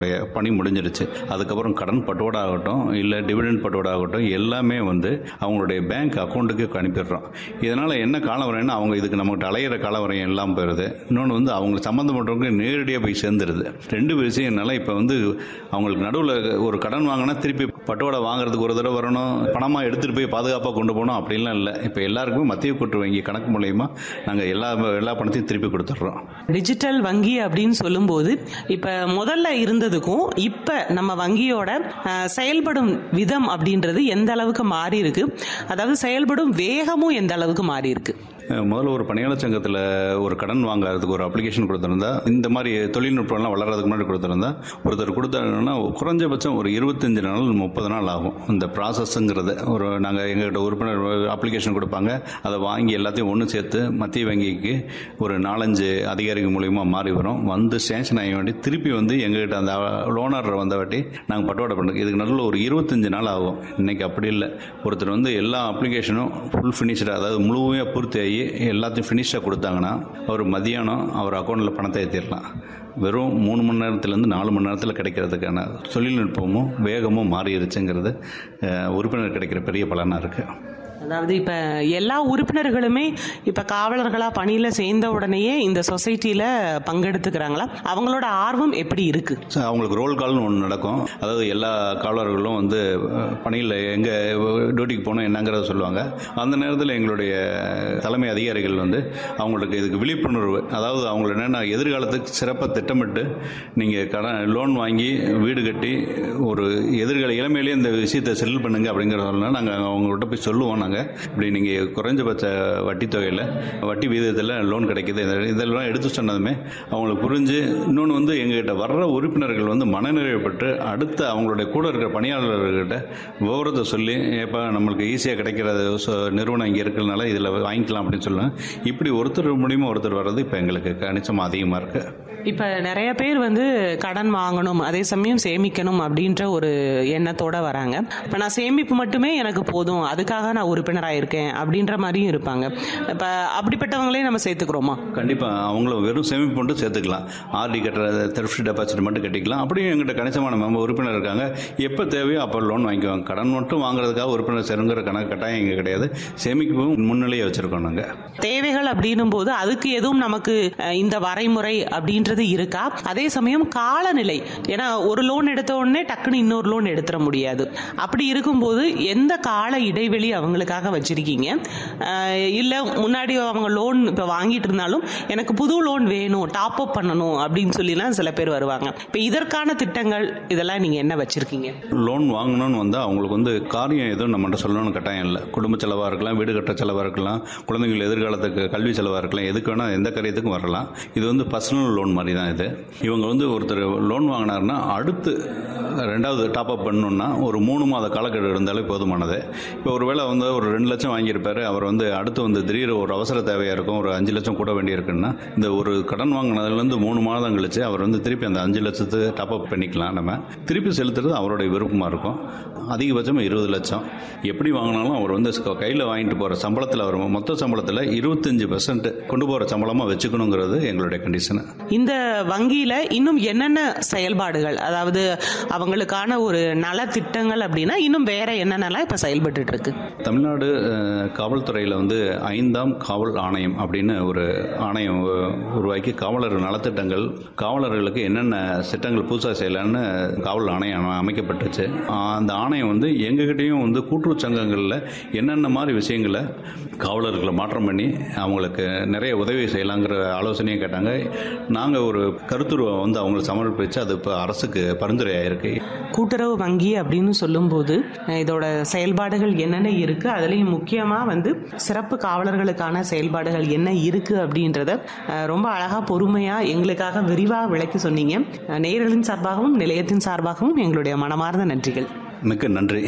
பணி முடிஞ்சிருச்சு அதுக்கப்புறம் கடன் பட்டுவாடா ஆகட்டும் இல்லை டிவிடெண்ட் பட்டுவாடா ஆகட்டும் எல்லாமே வந்து அவங்களுடைய பேங்க் அக்கௌண்ட்டுக்கு அனுப்பிடுறோம் இதனால் என்ன காலவரைன்னா அவங்க இதுக்கு நம்மகிட்ட அலையிற காலவரையும் எல்லாம் போயிடுது இன்னொன்று வந்து அவங்க சம்மந்தப்பட்டவங்க நேரடியாக போய் சேர்ந்துருது ரெண்டு விஷயம்னால இப்போ வந்து அவங்களுக்கு நடுவில் ஒரு கடன் வாங்கினா திருப்பி பட்டுவாடா வாங்குறதுக்கு ஒரு தடவை வரணும் பணமாக எடுத்துகிட்டு போய் பாதுகாப்பாக கொண்டு போகணும் அப்படின்லாம் இல்லை இப்போ எல்லாருக்குமே மத்திய கூட்டு வங்கி கணக்கு மூலயமா நாங்கள் எல்லா எல்லா பணத்தையும் திருப்பி கொடுத்துட்றோம் டிஜிட்டல் வங்கி அப்படின்னு சொல்லும்போது இப்ப முதல்ல இருந்ததுக்கும் இப்ப நம்ம வங்கியோட அஹ், செயல்படும் விதம் அப்படின்றது எந்த அளவுக்கு மாறி இருக்கு அதாவது செயல்படும் வேகமும் எந்த அளவுக்கு மாறி இருக்கு அஹ் முதல்ல ஒரு பணியாளர் சங்கத்தில் ஒரு கடன் வாங்குறதுக்கு ஒரு அப்ளிகேஷன் கொடுத்துருந்தா இந்த மாதிரி தொழில்நுட்பம்லாம் வளர்றதுக்கு முன்னாடி கொடுத்துருந்தா ஒருத்தர் கொடுத்தாங்கன்னா குறைஞ்சபட்சம் ஒரு இருபத்தஞ்சு நாள் முப்பது நாள் ஆகும் இந்த ப்ராசஸ்ங்கிறது ஒரு நாங்கள் எங்ககிட்ட உறுப்பினர் அப்ளிகேஷன் கொடுப்பாங்க அதை வாங்கி எல்லாத்தையும் ஒன்று சேர்த்து மத்திய வங்கிக்கு ஒரு நாலஞ்சு அதிகாரிகள் மூலியமா மாறி வரும் வந்து சேங்ஷன் ஆகி வேண்டி திருப்பி வந்து எங்ககிட்ட அந்த லோனர் வந்த வாட்டி நாங்கள் பட்டுவாடை பண்ணுறோம் இதுக்கு நடுவில் ஒரு இருபத்தஞ்சு நாள் ஆகும் இன்னைக்கு அப்படி இல்லை ஒருத்தர் வந்து எல்லா அப்ளிகேஷனும் ஃபுல் ஃபினிஷ்டாக அதாவது முழுமையாக பூர்த்தி ஆகி எல்லாத்தையும் ஃபினிஷாக கொடுத்தாங்கன்னா அவர் மதியானம் அவர் அக்கௌண்ட்டில் பணத்தை ஏற்றிடலாம் வெறும் மூணு மணி நேரத்துலேருந்து நாலு மணி நேரத்தில் கிடைக்கிறதுக்கான தொழில்நுட்பமும் வேகமும் மாறிடுச்சுங்கிறது அஹ், உறுப்பினர் கிடைக்கிற பெரிய பலனாக இருக்குது அதாவது இப்ப எல்லா உறுப்பினர்களுமே இப்ப காவலர்களா பணியில சேர்ந்த உடனேயே இந்த சொசைட்டில பங்கெடுத்துக்கிறாங்களா அவங்களோட ஆர்வம் எப்படி இருக்கு ஸோ அவங்களுக்கு ரோல் கால்னு ஒன்று நடக்கும் அதாவது எல்லா காவலர்களும் வந்து அஹ், பணியில் எங்கே டியூட்டிக்கு போகணும் என்னங்கிறத சொல்லுவாங்க அந்த நேரத்தில் எங்களுடைய தலைமை அதிகாரிகள் வந்து அவங்களுக்கு இதுக்கு விழிப்புணர்வு அதாவது அவங்கள என்னென்ன எதிர்காலத்துக்கு சிறப்பாக திட்டமிட்டு நீங்கள் கடன் லோன் வாங்கி வீடு கட்டி ஒரு எதிர்கால இளமையிலேயே இந்த விஷயத்தை செட்டில் பண்ணுங்க அப்படிங்கிறதெல்லாம் நாங்கள் அவங்கள்ட்ட போய் சொல்லுவோம் நாங்கள் இப்படி நீங்கள் குறைஞ்சபட்ச வட்டி தொகையில் வட்டி விகிதத்தில் லோன் கிடைக்குது இத- இதெல்லாம் எடுத்து சொன்னதுமே அவங்களுக்கு புரிஞ்சு இன்னொன்று வந்து எங்ககிட்ட வர்ற உறுப்பினர்கள் வந்து மனநிறைவு பெற்று அடுத்த அவங்களுடைய கூட இருக்கிற பணியாளர்கள்கிட்ட விவரத்தை சொல்லி ஏப்பா நம்மளுக்கு ஈஸியாக கிடைக்கிற சொ- நிறுவனம் இங்கே இருக்கிறதுனால இதில் வாங்கிக்கலாம் அப்படின்னு சொல்லுவேன் இப்படி ஒருத்தர் மூலியமா ஒருத்தர் வர்றது இப்போ எங்களுக்கு கணிசமாக அதிகமாக இருக்குது இப்ப நிறைய பேர் வந்து கடன் வாங்கணும் அதே சமயம் சேமிக்கணும் அப்படின்ற ஒரு எண்ணத்தோட வராங்க இப்ப நான் சேமிப்பு மட்டுமே எனக்கு போதும் அதுக்காக நான் உறுப்பினராக இருக்கேன் அப்படின்ற மாதிரியும் இருப்பாங்க இப்ப அப்படிப்பட்டவங்களே நம்ம சேர்த்துக்கிறோமா கண்டிப்பாக அவங்களும் வெறும் சேமிப்பு மட்டும் சேர்த்துக்கலாம் ஆர்டி கட்டுற தெர்ஃப்ட் டெபாசிட் மட்டும் கட்டிக்கலாம் அப்படியும் எங்கிட்ட கணிசமான மெம்பர் உறுப்பினர் இருக்காங்க எப்போ தேவையோ அப்போ லோன் வாங்கிக்குவாங்க கடன் மட்டும் வாங்குறதுக்காக உறுப்பினர் சேருங்கிற கணக்கு கட்டாயம் இங்கே கிடையாது சேமிக்கவும் முன்னிலையை வச்சுருக்கோம் நாங்கள் தேவைகள் அப்படின்னும் போது அதுக்கு எதுவும் நமக்கு அஹ், இந்த வரைமுறை அப்படின்றது இருக்கா அதே சமயம் காலநிலை ஏன்னா ஒரு லோன் எடுத்த உடனே டக்குன்னு இன்னொரு லோன் எடுத்துட முடியாது அப்படி இருக்கும்போது எந்த கால இடைவெளி அவங்களுக்காக வச்சிருக்கீங்க அஹ், இல்ல முன்னாடி அவங்க லோன் இப்ப வாங்கிட்டு இருந்தாலும் எனக்கு புது லோன் வேணும் டாப் அப் பண்ணணும் அப்படின்னு சொல்லிலாம் சில பேர் வருவாங்க இப்ப இதற்கான திட்டங்கள் இதெல்லாம் நீங்க என்ன வச்சிருக்கீங்க லோன் வாங்கணும்னு வந்தால் அவங்களுக்கு வந்து காரியம் எதுவும் நம்மகிட்ட சொல்லணும்னு கட்டாயம் இல்லை குடும்ப செலவாக இருக்கலாம் வீடு கட்ட செலவாக இருக்கலாம் குழந்தைகள் எதிர்காலத்துக்கு கல்வி செலவாக இருக்கலாம் எதுக்கு வேணால் எந்த காரியத்துக்கும் வரலாம் இது வந்து பர்சனல் லோன் மாதிரி தான் இது இவங்க வந்து ஒருத்தர் லோன் வாங்கினாருன்னா அடுத்து ரெண்டாவது டாப் அப் பண்ணணும்னா ஒரு மூணு மாத காலக்கெடு இருந்தாலே போதுமானது இப்போ ஒருவேளை வந்து ஒரு ரெண்டு லட்சம் வாங்கியிருப்பாரு அவர் வந்து அடுத்து வந்து திடீர் ஒரு அவசர தேவையாக இருக்கும் ஒரு அஞ்சு லட்சம் கூட வேண்டியிருக்குன்னா இந்த ஒரு கடன் வாங்கினதுலேருந்து மூணு மாதம் கழிச்சு அவர் வந்து திருப்பி அந்த அஞ்சு லட்சத்து டாப் அப் பண்ணிக்கலாம் நம்ம திருப்பி செலுத்துறது அவருடைய விருப்பமாக இருக்கும் அதிகபட்சம் இருபது லட்சம் எப்படி வாங்கினாலும் அவர் வந்து கையில் வாங்கிட்டு போகிற சம்பளத்தில் அவர் மொத்த சம்பளத்தில் இருபத்தஞ்சு பெர்சன்ட் கொண்டு போகிற சம்பளமாக வச்சுக்கணுங்கிறது எங்களுடைய கண்டிஷனு இந்த வங்கியில இன்னும் என்னென்ன செயல்பாடுகள் அதாவது அவங்களுக்கான ஒரு நலத்திட்டங்கள் அப்படின்னா இன்னும் வேற என்னென்னலாம் இப்ப செயல்பட்டு இருக்கு தமிழ்நாடு அஹ், காவல்துறையில் வந்து ஐந்தாம் காவல் ஆணையம் அப்படின்னு ஒரு ஆணையம் உ- உருவாக்கி காவலர் நலத்திட்டங்கள் காவலர்களுக்கு என்னென்ன திட்டங்கள் புதுசாக செய்யலான்னு காவல் ஆணையம் அமைக்கப்பட்டுச்சு ஆஹ், அந்த ஆணையம் வந்து எங்ககிட்டயும் வந்து கூட்டுறவு சங்கங்களில் என்னென்ன மாதிரி விஷயங்களை காவலர்களை மாற்றம் பண்ணி அவங்களுக்கு நிறைய உதவி செய்யலாங்கிற ஆலோசனையை கேட்டாங்க நாங்கள் ஒரு கருத்துருவை வந்து அவங்களுக்கு சமர்ப்பித்து அது இப்போ அரசுக்கு பரிந்துரை ஆயிருக்கு கூட்டுறவு வங்கி அப்படின்னு சொல்லும்போது அஹ், இதோட செயல்பாடுகள் என்னென்ன இருக்கு அதுலயும் முக்கியமா வந்து சிறப்பு காவலர்களுக்கான செயல்பாடுகள் என்ன இருக்கு அப்படின்றத அஹ், ரொம்ப அழகா பொறுமையா எங்களுக்காக விரிவா விளக்கி சொன்னீங்க அஹ், நேயர்களின் சார்பாகவும் நிலையத்தின் சார்பாகவும் எங்களுடைய மனமார்ந்த நன்றிகள் மிக்க நன்றி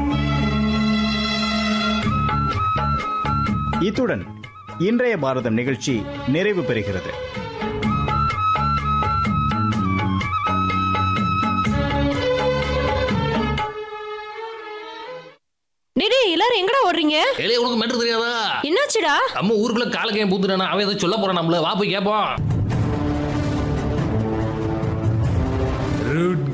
இத்துடன் இன்றைய பாரதம் நிகழ்ச்சி நிறைவு பெறுகிறது டேய் டேய், எல்லாரும் எங்கடா ஓடுறீங்க ஏலே உனக்கு மெட்ரு தெரியாதா என்னாச்சுடா நம்ம ஊருக்குள்ள காலக்கையும் பூத்துட்டானா அவன் ஏதோ சொல்ல போறான் நம்மள வா போய் கேட்போம் குட்